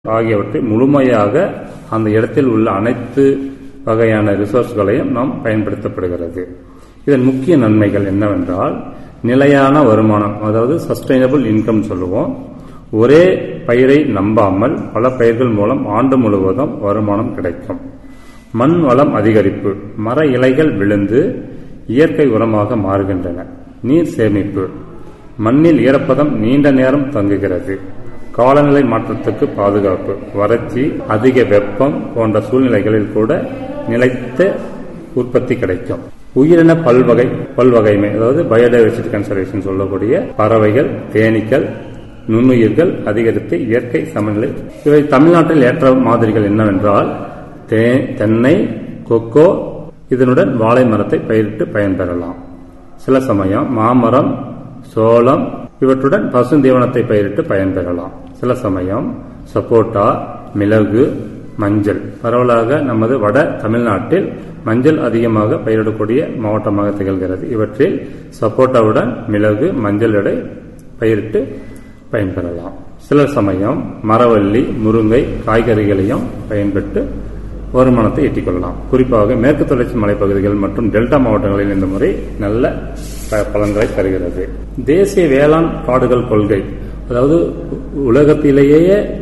ஆகியவற்றை முழுமையாக அந்த இடத்தில் உள்ள அனைத்து வகையான ரிசோர்ஸ்களையும் நாம் பயன்படுத்தப்படுகிறது இதன் முக்கிய நன்மைகள் என்னவென்றால் நிலையான வருமானம் அதாவது சஸ்டைனபிள் இன்கம் சொல்லுவோம் ஒரே பயிரை நம்பாமல் பல பயிர்கள் மூலம் ஆண்டு முழுவதும் வருமானம் கிடைக்கும் மண் வளம் அதிகரிப்பு மர இலைகள் விழுந்து இயற்கை உரமாக மாறுகின்றன நீர் சேமிப்பு மண்ணில் ஈரப்பதம் நீண்ட நேரம் தங்குகிறது காலநிலை மாற்றத்துக்கு பாதுகாப்பு வறட்சி அதிக வெப்பம் போன்ற சூழ்நிலைகளில் கூட நிலைத்த உற்பத்தி கிடைக்கும் உயிரின பல்வகை பல்வகைமை அதாவது பயோடைவர்சிட்டி கன்சர்வேஷன் சொல்லக்கூடிய பறவைகள் தேனீக்கள் நுண்ணுயிர்கள் அதிகரித்து இயற்கை சமநிலை இவை தமிழ்நாட்டில் ஏற்ற மாதிரிகள் என்னவென்றால் தே- தென்னை கொக்கோ இதனுடன் வாழை மரத்தை பயிரிட்டு பயன்பெறலாம் சில சமயம் மாமரம் சோளம் இவற்றுடன் பசுந்தீவனத்தை பயிரிட்டு பயன்பெறலாம் சில சமயம் சப்போட்டா மிளகு மஞ்சள் பரவலாக நமது வட தமிழ்நாட்டில் மஞ்சள் அதிகமாக பயிரிடக்கூடிய மாவட்டமாக திகழ்கிறது இவற்றில் சப்போட்டாவுடன் மிளகு மஞ்சள் எடை பயிரிட்டு பயன்பெறலாம் சில சமயம் மரவள்ளி முருங்கை காய்கறிகளையும் பயன்பட்டு வருமானத்தை ஈட்டிக் கொள்ளலாம் குறிப்பாக மேற்கு தொடர்ச்சி மலைப்பகுதிகள் மற்றும் டெல்டா மாவட்டங்களில் இந்த முறை நல்ல ப- பலன்களை தருகிறது தேசிய வேளாண் காடுகள் கொள்கை அதாவது உலகத்திலேயே